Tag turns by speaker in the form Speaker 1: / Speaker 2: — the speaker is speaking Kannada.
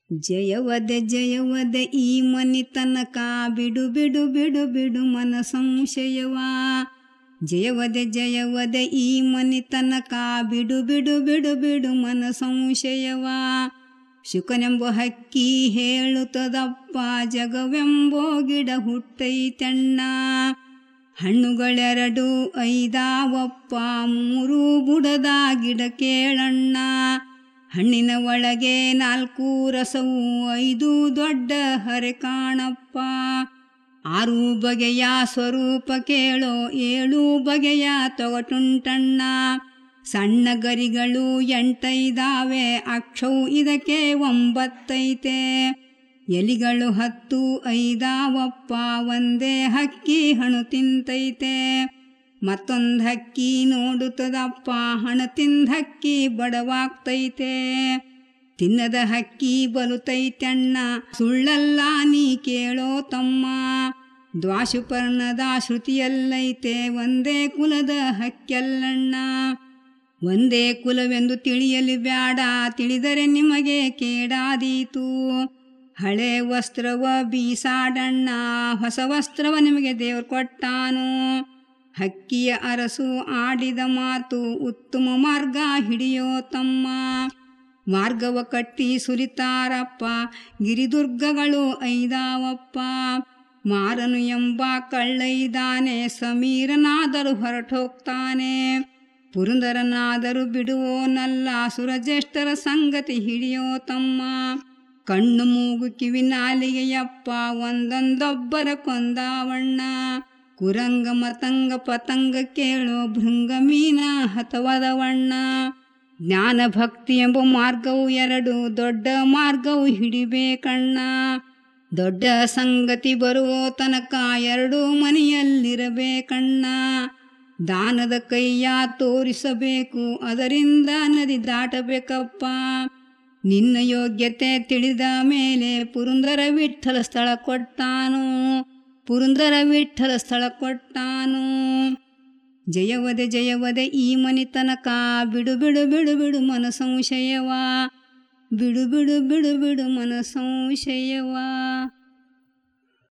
Speaker 1: ಜಯವದೆ ಜಯವದೆ ಈ ಮನಿ ತನಕ ಬಿಡು ಬಿಡು ಬಿಡು ಬಿಡು ಮನ ಸಂಶಯವ ಜಯವದೆ ಜಯವದೆ ಈ ಮನಿ ತನಕ ಬಿಡು ಬಿಡು ಬಿಡು ಬಿಡು ಮನ ಸಂಶಯವ ಶುಕನೆಂಬ ಹಕ್ಕಿ ಹೇಳುತ್ತದಪ್ಪ ಜಗವೆಂಬೋ ಗಿಡ ಹುಟ್ಟೈತೆಣ್ಣ ಹಣ್ಣುಗಳೆರಡು ಐದಾವಪ್ಪ ಮೂರು ಬುಡದ ಗಿಡ ಕೇಳಣ್ಣ ಹಣ್ಣಿನ ಒಳಗೆ ನಾಲ್ಕು ರಸವು ಐದು ದೊಡ್ಡ ಹರೆ ಕಾಣಪ್ಪ ಆರು ಬಗೆಯ ಸ್ವರೂಪ ಕೇಳೋ ಏಳು ಬಗೆಯ ತೊಗಟುಂಟಣ್ಣ ಸಣ್ಣ ಗರಿಗಳು ಎಂಟೈದಾವೆ ಅಕ್ಷವು ಇದಕ್ಕೆ ಒಂಬತ್ತೈತೆ ಎಲಿಗಳು ಹತ್ತು ಐದಾವಪ್ಪ ಒಂದೇ ಹಕ್ಕಿ ಹಣು ತಿಂತೈತೆ ಮತ್ತೊಂದು ಹಕ್ಕಿ ನೋಡುತ್ತದಪ್ಪ ಹಣ ತಿಂದ ಹಕ್ಕಿ ಬಡವಾಗ್ತೈತೆ ತಿನ್ನದ ಹಕ್ಕಿ ಬಲುತೈತಣ್ಣ ಸುಳ್ಳಲ್ಲ ನೀ ಕೇಳೋ ತಮ್ಮ ದ್ವಾಶುಪರ್ಣದ ಶ್ರುತಿಯಲ್ಲೈತೆ ಒಂದೇ ಕುಲದ ಹಕ್ಕೆಲ್ಲಣ್ಣ ಒಂದೇ ಕುಲವೆಂದು ತಿಳಿಯಲು ಬ್ಯಾಡ ತಿಳಿದರೆ ನಿಮಗೆ ಕೇಡಾದೀತು ಹಳೆ ವಸ್ತ್ರವ ಬೀಸಾಡಣ್ಣ ಹೊಸ ವಸ್ತ್ರವ ನಿಮಗೆ ದೇವ್ರು ಕೊಟ್ಟಾನು ಹಕ್ಕಿಯ ಅರಸು ಆಡಿದ ಮಾತು ಉತ್ತಮ ಮಾರ್ಗ ಹಿಡಿಯೋ ತಮ್ಮ ಮಾರ್ಗವ ಕಟ್ಟಿ ಸುರಿತಾರಪ್ಪ ಗಿರಿದುರ್ಗಗಳು ಐದಾವಪ್ಪ ಮಾರನು ಎಂಬ ಕಳ್ಳೈದಾನೆ ಸಮೀರನಾದರೂ ಹೊರಟೋಗ್ತಾನೆ ಪುರಂದರನಾದರೂ ಬಿಡುವೋನಲ್ಲ ಸುರಜ್ಯೇಷ್ಠರ ಸಂಗತಿ ಹಿಡಿಯೋ ತಮ್ಮ ಕಣ್ಣು ಮೂಗು ಕಿವಿ ನಾಲಿಗೆಯಪ್ಪ ಒಂದೊಂದೊಬ್ಬರ ಕೊಂದಾವಣ್ಣ ಕುರಂಗ ಮತಂಗ ಪತಂಗ ಕೇಳೋ ಭೃಂಗ ಮೀನ ಹತವದವಣ್ಣ ಜ್ಞಾನ ಭಕ್ತಿ ಎಂಬ ಮಾರ್ಗವು ಎರಡು ದೊಡ್ಡ ಮಾರ್ಗವು ಹಿಡಿಬೇಕಣ್ಣ ದೊಡ್ಡ ಸಂಗತಿ ಬರುವ ತನಕ ಎರಡು ಮನೆಯಲ್ಲಿರಬೇಕಣ್ಣ ದಾನದ ಕೈಯ ತೋರಿಸಬೇಕು ಅದರಿಂದ ನದಿ ದಾಟಬೇಕಪ್ಪ ನಿನ್ನ ಯೋಗ್ಯತೆ ತಿಳಿದ ಮೇಲೆ ಪುರಂದರ ವಿಠಲ ಸ್ಥಳ ಕೊಟ್ಟಾನು ಪುರಂದರ ವಿಠಲ ಸ್ಥಳ ಕೊಟ್ಟಾನು ಜಯವದೆ ಜಯವದೆ ಈ ಮನಿ ತನಕ ಬಿಡು ಬಿಡು ಬಿಡು ಬಿಡು ಮನ ಸಂಶಯವ ಬಿಡು ಬಿಡು ಬಿಡು ಬಿಡು ಮನ ಸಂಶಯವ